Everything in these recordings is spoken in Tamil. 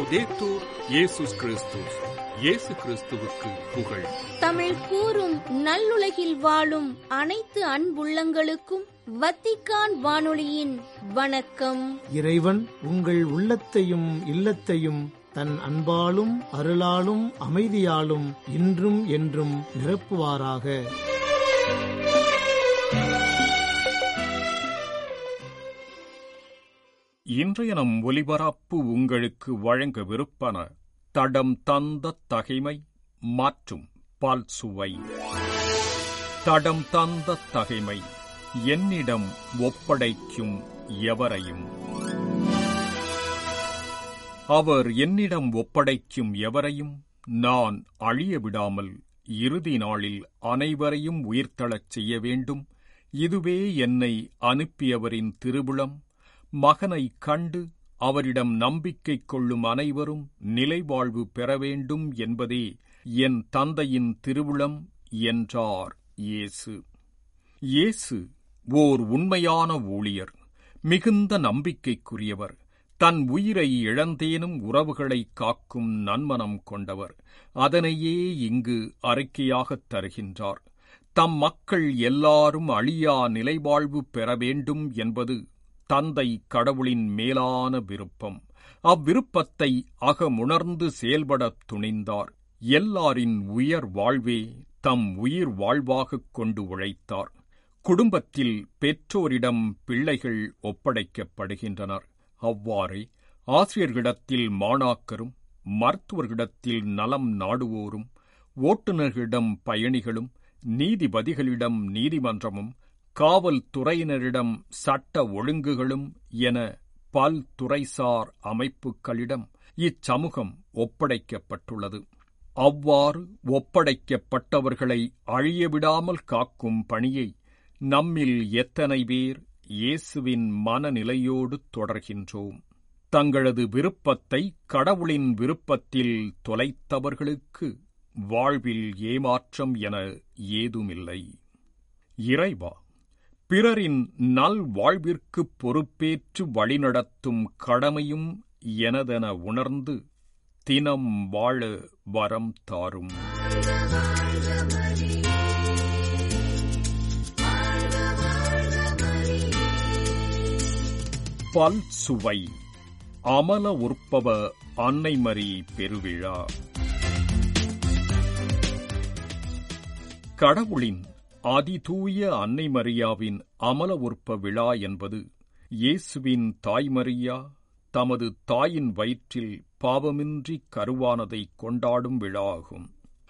லவ்தேத்தூர் இயேசுஸ் கிறிஸ்துஸ் இயேசு கிறிஸ்துவுக்கு புகழ் தமிழ் கூறும் நல்லுலகில் வாழும் அனைத்து அன்புள்ளங்களுக்கும் வத்திக்கான் வானொலியின் வணக்கம் இறைவன் உங்கள் உள்ளத்தையும் இல்லத்தையும் தன் அன்பாலும் அருளாலும் அமைதியாலும் இன்றும் என்றும் நிரப்புவாராக இன்றைய நம் ஒலிபரப்பு உங்களுக்கு வழங்கவிருப்பன தடம் தந்த தகைமை மற்றும் பால் சுவை தடம் தந்த தகைமை என்னிடம் ஒப்படைக்கும் எவரையும் அவர் என்னிடம் ஒப்படைக்கும் எவரையும் நான் அழிய விடாமல் இறுதி நாளில் அனைவரையும் உயிர்த்தெழச் செய்ய வேண்டும் இதுவே என்னை அனுப்பியவரின் திருவுளம் மகனைக் கண்டு அவரிடம் நம்பிக்கை கொள்ளும் அனைவரும் நிலைவாழ்வு பெற வேண்டும் என்பதே என் தந்தையின் திருவுளம் என்றார் இயேசு இயேசு ஓர் உண்மையான ஊழியர் மிகுந்த நம்பிக்கைக்குரியவர் தன் உயிரை இழந்தேனும் உறவுகளை காக்கும் நன்மனம் கொண்டவர் அதனையே இங்கு அறிக்கையாகத் தருகின்றார் தம் மக்கள் எல்லாரும் அழியா நிலைவாழ்வு பெற வேண்டும் என்பது தந்தை கடவுளின் மேலான விருப்பம் அவ்விருப்பத்தை அகமுணர்ந்து செயல்படத் துணிந்தார் எல்லாரின் உயர் வாழ்வே தம் உயிர் வாழ்வாகக் கொண்டு உழைத்தார் குடும்பத்தில் பெற்றோரிடம் பிள்ளைகள் ஒப்படைக்கப்படுகின்றனர் அவ்வாறே ஆசிரியர்களிடத்தில் மாணாக்கரும் மருத்துவர்களிடத்தில் நலம் நாடுவோரும் ஓட்டுநர்களிடம் பயணிகளும் நீதிபதிகளிடம் நீதிமன்றமும் காவல்துறையினரிடம் சட்ட ஒழுங்குகளும் என பல்துறைசார் அமைப்புகளிடம் இச்சமூகம் ஒப்படைக்கப்பட்டுள்ளது அவ்வாறு ஒப்படைக்கப்பட்டவர்களை அழியவிடாமல் காக்கும் பணியை நம்மில் எத்தனை பேர் இயேசுவின் மனநிலையோடு தொடர்கின்றோம் தங்களது விருப்பத்தை கடவுளின் விருப்பத்தில் தொலைத்தவர்களுக்கு வாழ்வில் ஏமாற்றம் என ஏதுமில்லை இறைவா பிறரின் நல் வாழ்விற்குப் பொறுப்பேற்று வழிநடத்தும் கடமையும் எனதென உணர்ந்து தினம் வாழ வரம் தாரும் பல் சுவை அமல உற்பவ அன்னைமரி பெருவிழா கடவுளின் அதிதூய அன்னை மரியாவின் அமல உற்ப விழா என்பது இயேசுவின் தாய்மரியா தமது தாயின் வயிற்றில் பாவமின்றி கருவானதை கொண்டாடும் விழா ஆகும்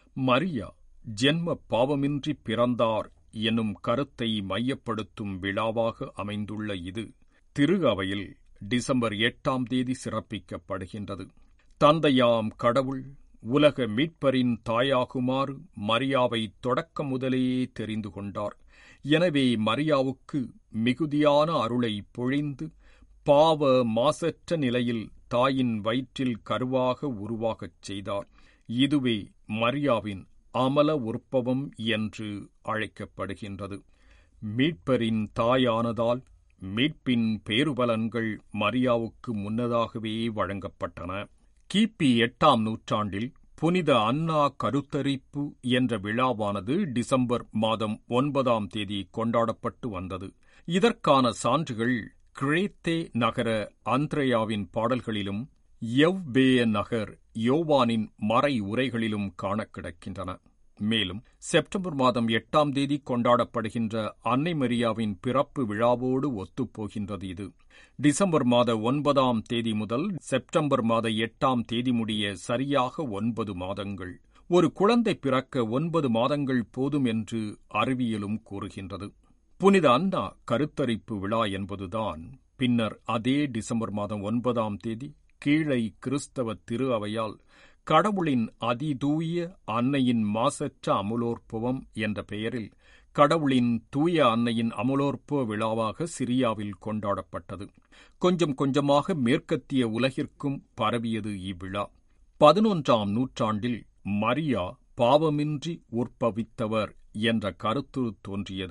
மரியா ஜென்ம பாவமின்றி பிறந்தார் என்னும் கருத்தை மையப்படுத்தும் விழாவாக அமைந்துள்ள இது திரு அவையில் டிசம்பர் எட்டாம் தேதி சிறப்பிக்கப்படுகின்றது தந்தையாம் கடவுள் உலக மீட்பரின் தாயாகுமாறு மரியாவை தொடக்க முதலே தெரிந்து கொண்டார் எனவே மரியாவுக்கு மிகுதியான அருளை பொழிந்து பாவ மாசற்ற நிலையில் தாயின் வயிற்றில் கருவாக உருவாகச் செய்தார் இதுவே மரியாவின் அமல உற்பவம் என்று அழைக்கப்படுகின்றது மீட்பரின் தாயானதால் மீட்பின் பேருபலன்கள் மரியாவுக்கு முன்னதாகவே வழங்கப்பட்டன கிபி எட்டாம் நூற்றாண்டில் புனித அன்னா கருத்தரிப்பு என்ற விழாவானது டிசம்பர் மாதம் ஒன்பதாம் தேதி கொண்டாடப்பட்டு வந்தது இதற்கான சான்றுகள் கிரேத்தே நகர அந்திரேயாவின் பாடல்களிலும் எவ்பேய நகர் யோவானின் மறை உரைகளிலும் காண கிடக்கின்றன மேலும் செப்டம்பர் மாதம் எட்டாம் தேதி கொண்டாடப்படுகின்ற அன்னை மரியாவின் பிறப்பு விழாவோடு ஒத்துப்போகின்றது இது டிசம்பர் மாத ஒன்பதாம் தேதி முதல் செப்டம்பர் மாத எட்டாம் தேதி முடிய சரியாக ஒன்பது மாதங்கள் ஒரு குழந்தை பிறக்க ஒன்பது மாதங்கள் போதும் என்று அறிவியலும் கூறுகின்றது புனித அண்ணா கருத்தரிப்பு விழா என்பதுதான் பின்னர் அதே டிசம்பர் மாதம் ஒன்பதாம் தேதி கீழை கிறிஸ்தவ திரு அவையால் கடவுளின் அதிதூய அன்னையின் மாசற்ற அமுலோற்பவம் என்ற பெயரில் கடவுளின் தூய அன்னையின் அமுலோற்பவ விழாவாக சிரியாவில் கொண்டாடப்பட்டது கொஞ்சம் கொஞ்சமாக மேற்கத்திய உலகிற்கும் பரவியது இவ்விழா பதினொன்றாம் நூற்றாண்டில் மரியா பாவமின்றி உற்பவித்தவர் என்ற கருத்து தோன்றியது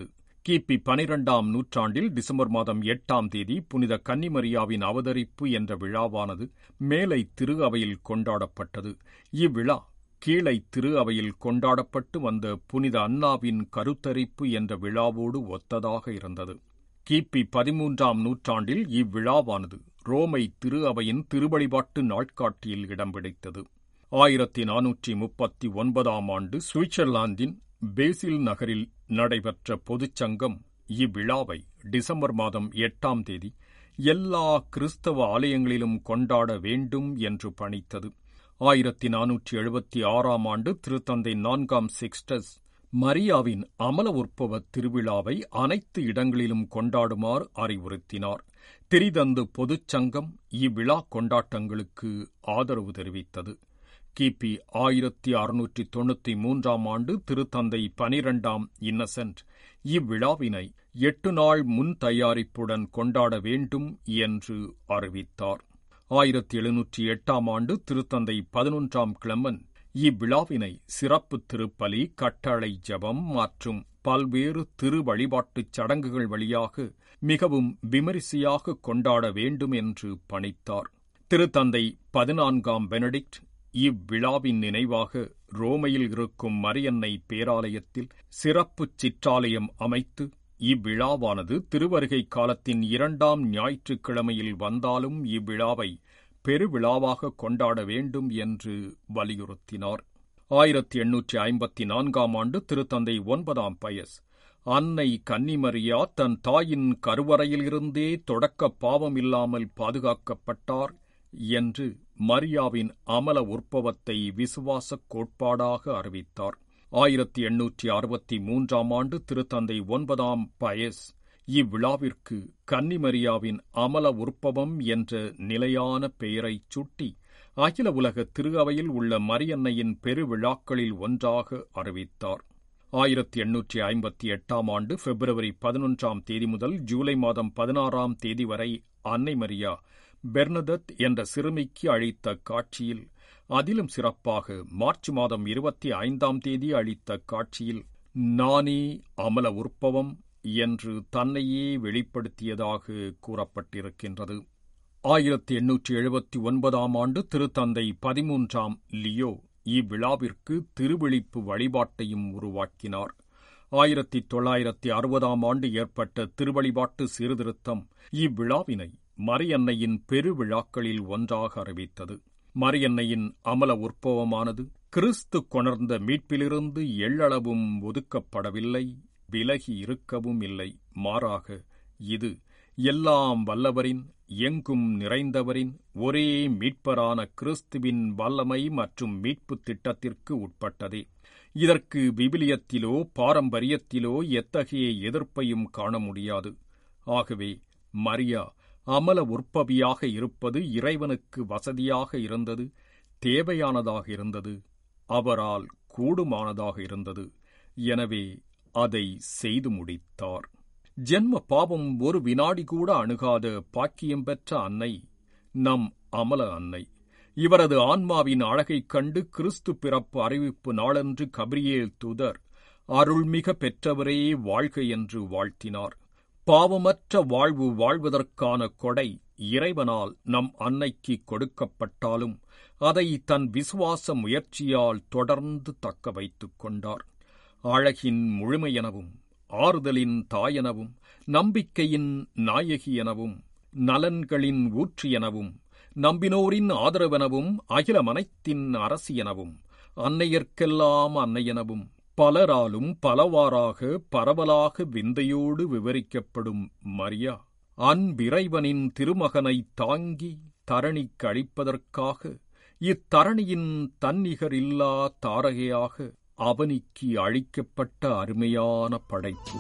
கிபி பனிரெண்டாம் நூற்றாண்டில் டிசம்பர் மாதம் எட்டாம் தேதி புனித கன்னிமரியாவின் அவதரிப்பு என்ற விழாவானது மேலை திரு அவையில் கொண்டாடப்பட்டது இவ்விழா கீழை திரு அவையில் கொண்டாடப்பட்டு வந்த புனித அன்னாவின் கருத்தரிப்பு என்ற விழாவோடு ஒத்ததாக இருந்தது கிபி பதிமூன்றாம் நூற்றாண்டில் இவ்விழாவானது ரோமை திரு அவையின் திருவழிபாட்டு நாட்காட்டியில் இடம் பிடித்தது ஆயிரத்தி நானூற்றி முப்பத்தி ஒன்பதாம் ஆண்டு சுவிட்சர்லாந்தின் பேசில் நகரில் நடைபெற்ற பொதுச்சங்கம் இவ்விழாவை டிசம்பர் மாதம் எட்டாம் தேதி எல்லா கிறிஸ்தவ ஆலயங்களிலும் கொண்டாட வேண்டும் என்று பணித்தது ஆயிரத்தி நானூற்றி எழுபத்தி ஆறாம் ஆண்டு திருத்தந்தை நான்காம் சிக்ஸ்டஸ் மரியாவின் அமல உற்பவ திருவிழாவை அனைத்து இடங்களிலும் கொண்டாடுமாறு அறிவுறுத்தினார் திரிதந்து பொதுச்சங்கம் இவ்விழா கொண்டாட்டங்களுக்கு ஆதரவு தெரிவித்தது கிபி ஆயிரத்தி அறுநூற்றி தொண்ணூற்றி மூன்றாம் ஆண்டு திருத்தந்தை பனிரெண்டாம் இன்னசென்ட் இவ்விழாவினை எட்டு நாள் முன் தயாரிப்புடன் கொண்டாட வேண்டும் என்று அறிவித்தார் ஆயிரத்தி எழுநூற்றி எட்டாம் ஆண்டு திருத்தந்தை பதினொன்றாம் கிளமன் இவ்விழாவினை சிறப்பு திருப்பலி கட்டளை ஜபம் மற்றும் பல்வேறு திரு வழிபாட்டுச் சடங்குகள் வழியாக மிகவும் விமரிசையாக கொண்டாட வேண்டும் என்று பணித்தார் திருத்தந்தை பதினான்காம் பெனடிக்ட் இவ்விழாவின் நினைவாக ரோமையில் இருக்கும் மரியன்னை பேராலயத்தில் சிறப்புச் சிற்றாலயம் அமைத்து இவ்விழாவானது திருவருகை காலத்தின் இரண்டாம் ஞாயிற்றுக்கிழமையில் வந்தாலும் இவ்விழாவை பெருவிழாவாக கொண்டாட வேண்டும் என்று வலியுறுத்தினார் ஆயிரத்தி எண்ணூற்றி ஐம்பத்தி நான்காம் ஆண்டு திருத்தந்தை ஒன்பதாம் பயஸ் அன்னை கன்னிமரியா தன் தாயின் கருவறையிலிருந்தே தொடக்க பாவம் இல்லாமல் பாதுகாக்கப்பட்டார் என்று மரியாவின் அமல உற்பவத்தை விசுவாசக் கோட்பாடாக அறிவித்தார் ஆயிரத்தி எண்ணூற்றி அறுபத்தி மூன்றாம் ஆண்டு திருத்தந்தை ஒன்பதாம் பயஸ் இவ்விழாவிற்கு கன்னிமரியாவின் அமல உற்பவம் என்ற நிலையான பெயரைச் சுட்டி அகில உலக திரு அவையில் உள்ள மரியன்னையின் பெருவிழாக்களில் ஒன்றாக அறிவித்தார் ஆயிரத்தி எண்ணூற்றி ஐம்பத்தி எட்டாம் ஆண்டு பிப்ரவரி பதினொன்றாம் தேதி முதல் ஜூலை மாதம் பதினாறாம் தேதி வரை அன்னை மரியா பெர்னதத் என்ற சிறுமிக்கு அளித்த காட்சியில் அதிலும் சிறப்பாக மார்ச் மாதம் இருபத்தி ஐந்தாம் தேதி அளித்த காட்சியில் நானே அமல உற்பவம் என்று தன்னையே வெளிப்படுத்தியதாக கூறப்பட்டிருக்கின்றது ஆயிரத்தி எண்ணூற்றி எழுபத்தி ஒன்பதாம் ஆண்டு திருத்தந்தை பதிமூன்றாம் லியோ இவ்விழாவிற்கு திருவிழிப்பு வழிபாட்டையும் உருவாக்கினார் ஆயிரத்தி தொள்ளாயிரத்தி அறுபதாம் ஆண்டு ஏற்பட்ட திருவழிபாட்டு சீர்திருத்தம் இவ்விழாவினை மரியன்னையின் பெருவிழாக்களில் ஒன்றாக அறிவித்தது மரியன்னையின் அமல உற்பவமானது கிறிஸ்து கொணர்ந்த மீட்பிலிருந்து எள்ளளவும் ஒதுக்கப்படவில்லை விலகி இருக்கவும் இல்லை மாறாக இது எல்லாம் வல்லவரின் எங்கும் நிறைந்தவரின் ஒரே மீட்பரான கிறிஸ்துவின் வல்லமை மற்றும் மீட்புத் திட்டத்திற்கு உட்பட்டதே இதற்கு விவிலியத்திலோ பாரம்பரியத்திலோ எத்தகைய எதிர்ப்பையும் காண முடியாது ஆகவே மரியா அமல உற்பவியாக இருப்பது இறைவனுக்கு வசதியாக இருந்தது தேவையானதாக இருந்தது அவரால் கூடுமானதாக இருந்தது எனவே அதை செய்து முடித்தார் ஜென்ம பாவம் ஒரு வினாடி கூட அணுகாத பாக்கியம் பெற்ற அன்னை நம் அமல அன்னை இவரது ஆன்மாவின் அழகைக் கண்டு கிறிஸ்து பிறப்பு அறிவிப்பு நாளன்று கபிரியேல் தூதர் அருள்மிக பெற்றவரே வாழ்க என்று வாழ்த்தினார் பாவமற்ற வாழ்வு வாழ்வதற்கான கொடை இறைவனால் நம் அன்னைக்கு கொடுக்கப்பட்டாலும் அதை தன் விசுவாச முயற்சியால் தொடர்ந்து தக்க வைத்துக் கொண்டார் அழகின் முழுமையெனவும் ஆறுதலின் தாயெனவும் நம்பிக்கையின் நாயகி எனவும் நலன்களின் ஊற்று எனவும் நம்பினோரின் ஆதரவெனவும் அகிலமனைத்தின் அரசி எனவும் அன்னையர்க்கெல்லாம் அன்னையெனவும் பலராலும் பலவாறாக பரவலாக விந்தையோடு விவரிக்கப்படும் மரியா அன்பிறைவனின் திருமகனை தாங்கி தரணிக்கு அளிப்பதற்காக இத்தரணியின் தன்னிகரில்லா தாரகையாக அவனிக்கு அளிக்கப்பட்ட அருமையான படைப்பு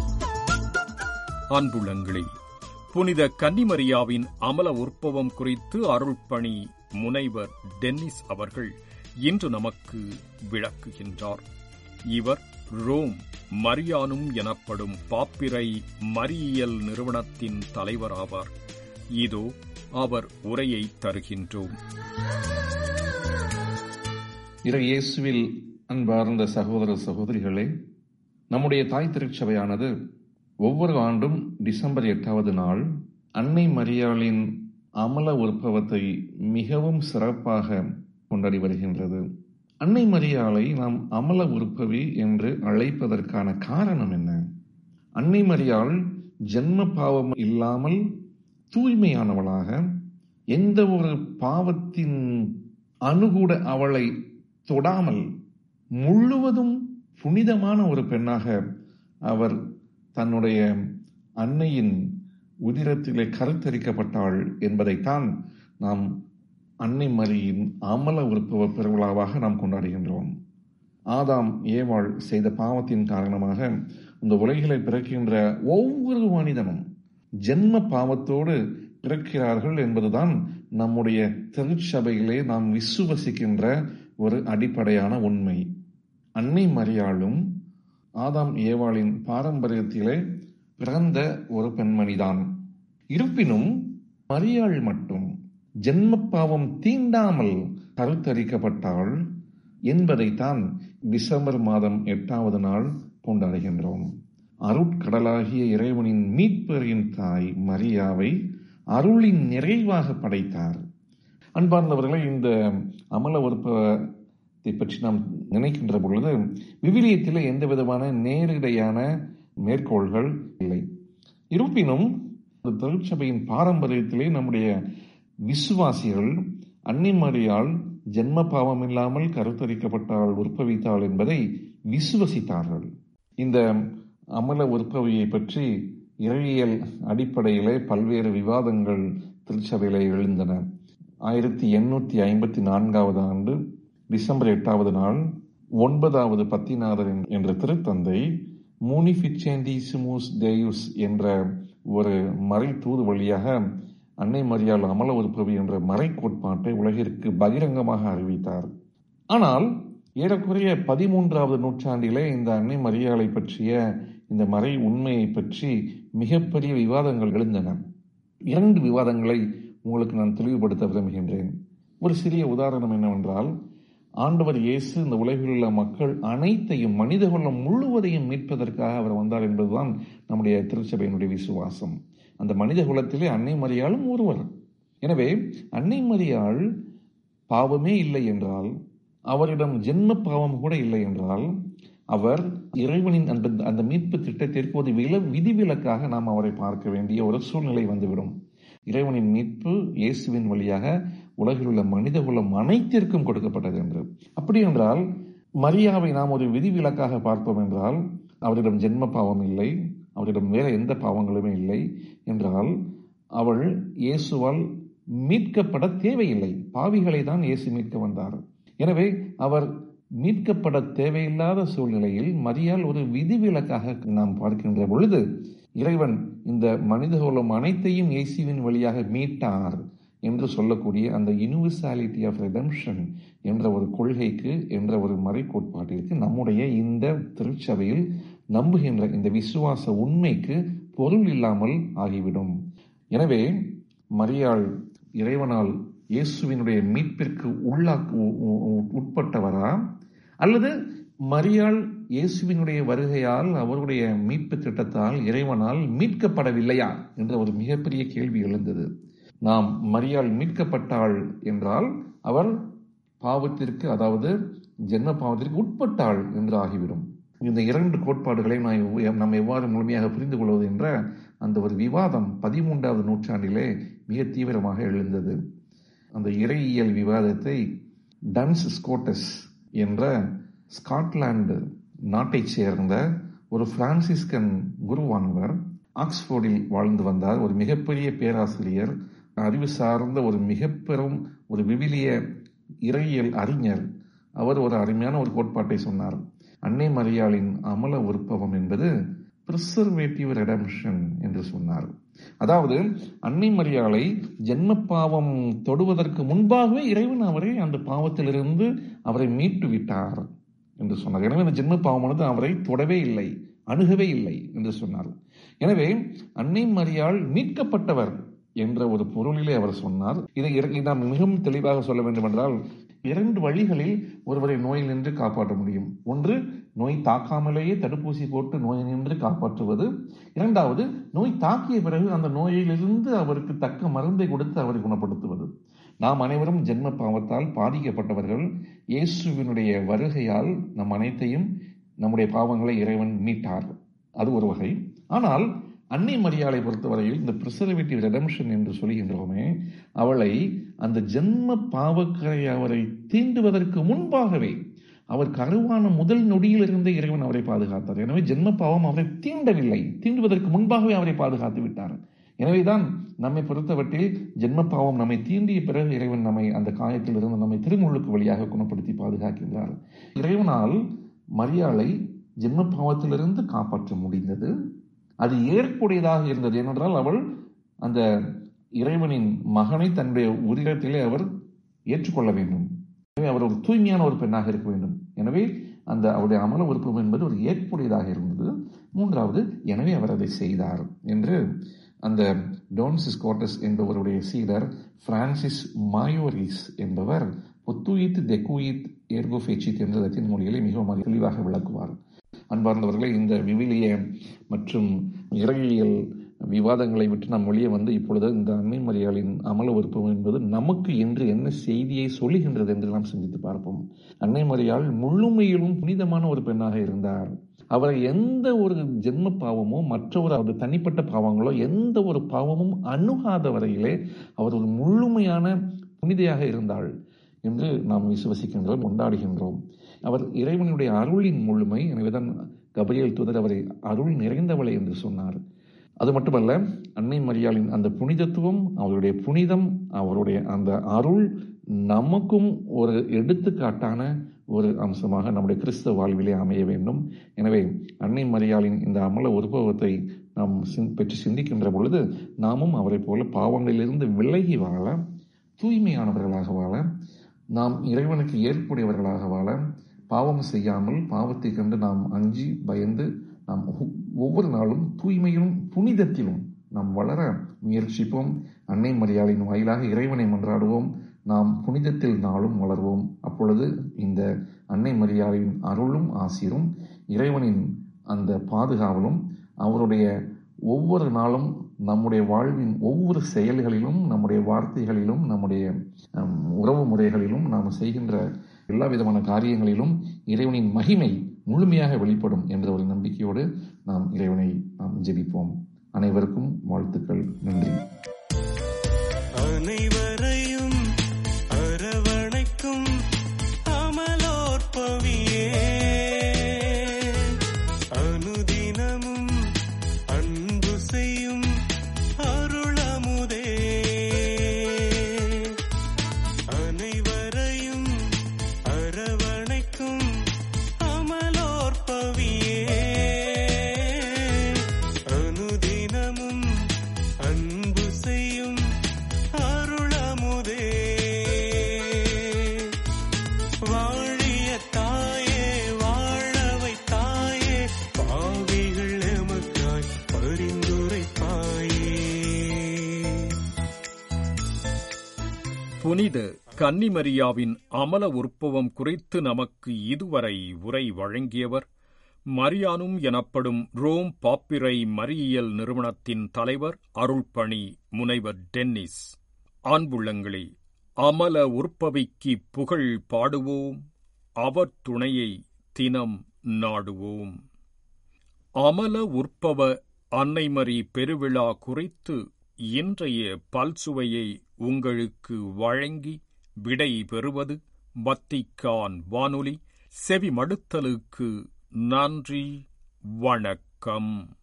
அன்புள்ளங்களே புனித கன்னிமரியாவின் அமல உற்பவம் குறித்து அருள்பணி முனைவர் டென்னிஸ் அவர்கள் இன்று நமக்கு விளக்குகின்றார் இவர் ரோம் மரியானும் எனப்படும் பாப்பிரை மரியல் நிறுவனத்தின் தலைவராவார் இதோ அவர் உரையை தருகின்றோம் இறை இயேசுவில் அன்பார்ந்த சகோதர சகோதரிகளே நம்முடைய தாய் திருச்சபையானது ஒவ்வொரு ஆண்டும் டிசம்பர் எட்டாவது நாள் அன்னை மரியாளின் அமல உற்பவத்தை மிகவும் சிறப்பாக கொண்டாடி வருகின்றது அன்னை மரியாளை நாம் அமல உற்பவி என்று அழைப்பதற்கான காரணம் என்ன அன்னை மரியாள் ஜென்ம பாவம் இல்லாமல் தூய்மையானவளாக எந்த ஒரு பாவத்தின் அணுகூட அவளை தொடாமல் முழுவதும் புனிதமான ஒரு பெண்ணாக அவர் தன்னுடைய அன்னையின் உதிரத்திலே கருத்தரிக்கப்பட்டாள் என்பதைத்தான் நாம் அன்னை மரியின் அமல உற்பவ பெருவிழாவாக நாம் கொண்டாடுகின்றோம் ஆதாம் ஏவாள் செய்த பாவத்தின் காரணமாக இந்த உலகிலே பிறக்கின்ற ஒவ்வொரு மனிதனும் ஜென்ம பாவத்தோடு பிறக்கிறார்கள் என்பதுதான் நம்முடைய திருச்சபையிலே நாம் விசுவசிக்கின்ற ஒரு அடிப்படையான உண்மை அன்னை மரியாளும் ஆதாம் ஏவாளின் பாரம்பரியத்திலே பிறந்த ஒரு பெண்மணிதான் இருப்பினும் மரியாள் மட்டும் ஜென்ம பாவம் தீண்டாமல் கருத்தரிக்கப்பட்டாள் என்பதைத்தான் டிசம்பர் மாதம் எட்டாவது நாள் கொண்டாடுகின்றோம் அருட்கடலாகிய இறைவனின் மீட்பரின் தாய் மரியாவை அருளின் நிறைவாக படைத்தார் அன்பார்ந்தவர்களை இந்த அமல உற்பத்தை பற்றி நாம் நினைக்கின்ற பொழுது விவிலியத்தில் எந்த விதமான நேரிடையான மேற்கோள்கள் இல்லை இருப்பினும் திருச்சபையின் பாரம்பரியத்திலே நம்முடைய விசுவாசிகள் அன்னை மரியால் ஜென்ம பாவம் இல்லாமல் கருத்தரிக்கப்பட்டால் உற்பவித்தாள் என்பதை விசுவசித்தார்கள் இந்த அமல உற்பவியை பற்றி இறையியல் அடிப்படையிலே பல்வேறு விவாதங்கள் திருச்சபையிலே எழுந்தன ஆயிரத்தி எண்ணூத்தி ஐம்பத்தி நான்காவது ஆண்டு டிசம்பர் எட்டாவது நாள் ஒன்பதாவது பத்திநாதர் என்ற திருத்தந்தை மூனிபிச்சேந்திசிமூஸ் தேயுஸ் என்ற ஒரு மறை தூது வழியாக அன்னை மரியாள் அமல உற்பவி என்ற மறை கோட்பாட்டை உலகிற்கு பகிரங்கமாக அறிவித்தார் ஆனால் ஏறக்குறைய பதிமூன்றாவது நூற்றாண்டிலே இந்த அன்னை மரியாளை பற்றிய இந்த மறை உண்மையை பற்றி மிகப்பெரிய விவாதங்கள் எழுந்தன இரண்டு விவாதங்களை உங்களுக்கு நான் தெளிவுபடுத்த விரும்புகின்றேன் ஒரு சிறிய உதாரணம் என்னவென்றால் ஆண்டவர் இயேசு இந்த உலகில் உள்ள மக்கள் அனைத்தையும் மனித குலம் முழுவதையும் மீட்பதற்காக அவர் வந்தார் என்பதுதான் நம்முடைய திருச்சபையினுடைய விசுவாசம் அந்த மனித குலத்திலே அன்னை மரியாளும் ஒருவர் எனவே அன்னை மரியாள் பாவமே இல்லை என்றால் அவரிடம் ஜென்ம பாவம் கூட இல்லை என்றால் அவர் இறைவனின் அந்த அந்த மீட்பு திட்டத்திற்கு ஒரு வில விதிவிலக்காக நாம் அவரை பார்க்க வேண்டிய ஒரு சூழ்நிலை வந்துவிடும் இறைவனின் மீட்பு இயேசுவின் வழியாக உலகில் உள்ள மனித குலம் அனைத்திற்கும் கொடுக்கப்பட்டது என்று அப்படி என்றால் மரியாவை நாம் ஒரு விதிவிலக்காக பார்ப்போம் என்றால் அவரிடம் ஜென்ம பாவம் இல்லை அவரிடம் வேற எந்த பாவங்களுமே இல்லை என்றால் அவள் இயேசுவால் மீட்கப்பட தேவையில்லை பாவிகளை தான் இயேசு மீட்க வந்தார் எனவே அவர் மீட்கப்பட தேவையில்லாத சூழ்நிலையில் மரியால் ஒரு விதிவிலக்காக நாம் பார்க்கின்ற பொழுது இறைவன் இந்த மனிதகுலம் அனைத்தையும் இயேசுவின் வழியாக மீட்டார் என்று சொல்லக்கூடிய அந்த யூனிவர்சாலிட்டி ஆஃப் ரெடம்ஷன் என்ற ஒரு கொள்கைக்கு என்ற ஒரு மறை கோட்பாட்டிற்கு நம்முடைய இந்த திருச்சபையில் நம்புகின்ற இந்த விசுவாச உண்மைக்கு பொருள் இல்லாமல் ஆகிவிடும் எனவே மரியாள் இறைவனால் இயேசுவினுடைய மீட்பிற்கு உள்ளாக்கு உட்பட்டவரா அல்லது மரியாள் இயேசுவினுடைய வருகையால் அவருடைய மீட்பு திட்டத்தால் இறைவனால் மீட்கப்படவில்லையா என்ற ஒரு மிகப்பெரிய கேள்வி எழுந்தது நாம் மரியாள் மீட்கப்பட்டாள் என்றால் அவர் பாவத்திற்கு அதாவது ஜென்ம பாவத்திற்கு உட்பட்டாள் என்று ஆகிவிடும் இந்த இரண்டு கோட்பாடுகளை நாம் நாம் எவ்வாறு முழுமையாக புரிந்து கொள்வது என்ற அந்த ஒரு விவாதம் பதிமூன்றாவது நூற்றாண்டிலே மிக தீவிரமாக எழுந்தது அந்த இறையியல் விவாதத்தை டன்ஸ் ஸ்கோட்டஸ் என்ற ஸ்காட்லாந்து நாட்டைச் சேர்ந்த ஒரு பிரான்சிஸ்கன் குருவானவர் ஆக்ஸ்போர்டில் வாழ்ந்து வந்தார் ஒரு மிகப்பெரிய பேராசிரியர் அறிவு சார்ந்த ஒரு மிக பெரும் ஒரு விவிலிய இறையியல் அறிஞர் அவர் ஒரு அருமையான ஒரு கோட்பாட்டை சொன்னார் அன்னை மரியாளின் அமல உற்பவம் என்பது பிரிசர்வேட்டிவ் ரெடம்ஷன் என்று சொன்னார் அதாவது அன்னை மரியாளை ஜென்ம பாவம் தொடுவதற்கு முன்பாகவே இறைவன் அவரை அந்த பாவத்திலிருந்து அவரை மீட்டு விட்டார் என்று சொன்னார் எனவே அந்த ஜென்ம பாவமானது அவரை தொடவே இல்லை அணுகவே இல்லை என்று சொன்னார் எனவே அன்னை மரியாள் மீட்கப்பட்டவர் என்ற ஒரு பொருளிலே அவர் சொன்னார் இதை நாம் மிகவும் தெளிவாக சொல்ல வேண்டும் என்றால் இரண்டு வழிகளில் ஒருவரை நோயில் நின்று காப்பாற்ற முடியும் ஒன்று நோய் தாக்காமலேயே தடுப்பூசி போட்டு நோய் நின்று காப்பாற்றுவது இரண்டாவது நோய் தாக்கிய பிறகு அந்த நோயிலிருந்து அவருக்கு தக்க மருந்தை கொடுத்து அவரை குணப்படுத்துவது நாம் அனைவரும் ஜென்ம பாவத்தால் பாதிக்கப்பட்டவர்கள் இயேசுவினுடைய வருகையால் நம் அனைத்தையும் நம்முடைய பாவங்களை இறைவன் மீட்டார் அது ஒரு வகை ஆனால் அன்னை மரியாதை பொறுத்தவரையில் இந்த ப்ரிசர்வேட்டிவ் ரெடம்ஷன் என்று சொல்கின்றோமே அவளை அந்த ஜென்ம பாவக்கரை அவரை தீண்டுவதற்கு முன்பாகவே அவர் கருவான முதல் நொடியிலிருந்தே இறைவன் அவரை பாதுகாத்தார் எனவே ஜென்ம பாவம் அவரை தீண்டவில்லை தீண்டுவதற்கு முன்பாகவே அவரை பாதுகாத்து விட்டார் எனவேதான் நம்மை பொறுத்தவற்றில் ஜென்ம பாவம் நம்மை தீண்டிய பிறகு இறைவன் நம்மை அந்த காயத்தில் இருந்து நம்மை திருமுழுக்கு வழியாக குணப்படுத்தி பாதுகாக்கின்றார் இறைவனால் மரியாளை ஜென்ம பாவத்திலிருந்து காப்பாற்ற முடிந்தது அது ஏற்புடையதாக இருந்தது ஏனென்றால் அவள் அந்த இறைவனின் மகனை தன்னுடைய உரிடத்திலே அவர் ஏற்றுக்கொள்ள வேண்டும் எனவே அவர் ஒரு தூய்மையான ஒரு பெண்ணாக இருக்க வேண்டும் எனவே அந்த அவருடைய அமல உறுப்பு என்பது ஒரு ஏற்புடையதாக இருந்தது மூன்றாவது எனவே அவர் அதை செய்தார் என்று அந்த டோன்சிஸ் கோட்டஸ் என்பவருடைய சீடர் பிரான்சிஸ் மாயோரிஸ் என்பவர் பொத்துயித் தெக்குயித் ஏர்கோஃபேச்சித் என்ற லத்தின் மொழிகளை மிகவும் தெளிவாக விளக்குவார் அன்பார்ந்தவர்களே இந்த விவிலிய மற்றும் இறையியல் விவாதங்களை விட்டு நாம் வெளியே வந்து இப்பொழுது இந்த அன்னை மரியாளின் அமல உறுப்பம் என்பது நமக்கு என்று என்ன செய்தியை சொல்லுகின்றது என்று நாம் சிந்தித்து பார்ப்போம் அன்னை மரியாள் முழுமையிலும் புனிதமான ஒரு பெண்ணாக இருந்தார் அவரை எந்த ஒரு ஜென்ம பாவமோ மற்ற ஒரு அவருடைய தனிப்பட்ட பாவங்களோ எந்த ஒரு பாவமும் அணுகாத வரையிலே அவர் ஒரு முழுமையான புனிதையாக இருந்தாள் என்று நாம் விசுவசிக்கின்றோம் கொண்டாடுகின்றோம் அவர் இறைவனுடைய அருளின் முழுமை எனவேதான் கபரியல் தூதர் அவரை அருள் நிறைந்தவளை என்று சொன்னார் அது மட்டுமல்ல அன்னை மரியாளின் அந்த புனிதத்துவம் அவருடைய புனிதம் அவருடைய அந்த அருள் நமக்கும் ஒரு எடுத்துக்காட்டான ஒரு அம்சமாக நம்முடைய கிறிஸ்தவ வாழ்விலே அமைய வேண்டும் எனவே அன்னை மரியாளின் இந்த அமல உருவகத்தை நாம் பெற்று சிந்திக்கின்ற பொழுது நாமும் அவரை போல பாவங்களிலிருந்து விலகி வாழ தூய்மையானவர்களாக வாழ நாம் இறைவனுக்கு ஏற்புடையவர்களாக வாழ பாவம் செய்யாமல் பாவத்தை கண்டு நாம் அஞ்சி பயந்து நாம் ஒவ்வொரு நாளும் தூய்மையிலும் புனிதத்திலும் நாம் வளர முயற்சிப்போம் அன்னை மரியாதையின் வாயிலாக இறைவனை மன்றாடுவோம் நாம் புனிதத்தில் நாளும் வளர்வோம் அப்பொழுது இந்த அன்னை மரியாதையின் அருளும் ஆசிரும் இறைவனின் அந்த பாதுகாவலும் அவருடைய ஒவ்வொரு நாளும் நம்முடைய வாழ்வின் ஒவ்வொரு செயல்களிலும் நம்முடைய வார்த்தைகளிலும் நம்முடைய உறவு முறைகளிலும் நாம் செய்கின்ற எல்லா விதமான காரியங்களிலும் இறைவனின் மகிமை முழுமையாக வெளிப்படும் என்ற ஒரு நம்பிக்கையோடு நாம் இறைவனை நாம் ஜெபிப்போம் அனைவருக்கும் வாழ்த்துக்கள் நன்றி அனைவரையும் அரவணைக்கும் அமலோற்பவியே அனுதினமும் அன்பு செய்யும் அருளமுதே அனைவரையும் அரவணைக்கும் அமலோற்பவியே அனுதினமும் அன்பு செய்யும் அருளமுதே வாழிய தாயே வாழவை தாயே பாவிகள் எமக்காய் பரிந்துரைப்பாயே புனித கன்னிமரியாவின் அமல உற்பவம் குறித்து நமக்கு இதுவரை உரை வழங்கியவர் மரியானும் எனப்படும் ரோம் பாப்பிரை மறியியல் நிறுவனத்தின் தலைவர் அருள்பணி முனைவர் டென்னிஸ் ஆண்புள்ளங்களே அமல உற்பவிக்கு புகழ் பாடுவோம் அவர் துணையை தினம் நாடுவோம் அமல உற்பவ அன்னைமரி பெருவிழா குறித்து இன்றைய பல்சுவையை உங்களுக்கு வழங்கி விடை பெறுவது வத்திக்கான் வானொலி செவி மடுத்தலுக்கு நன்றி வணக்கம்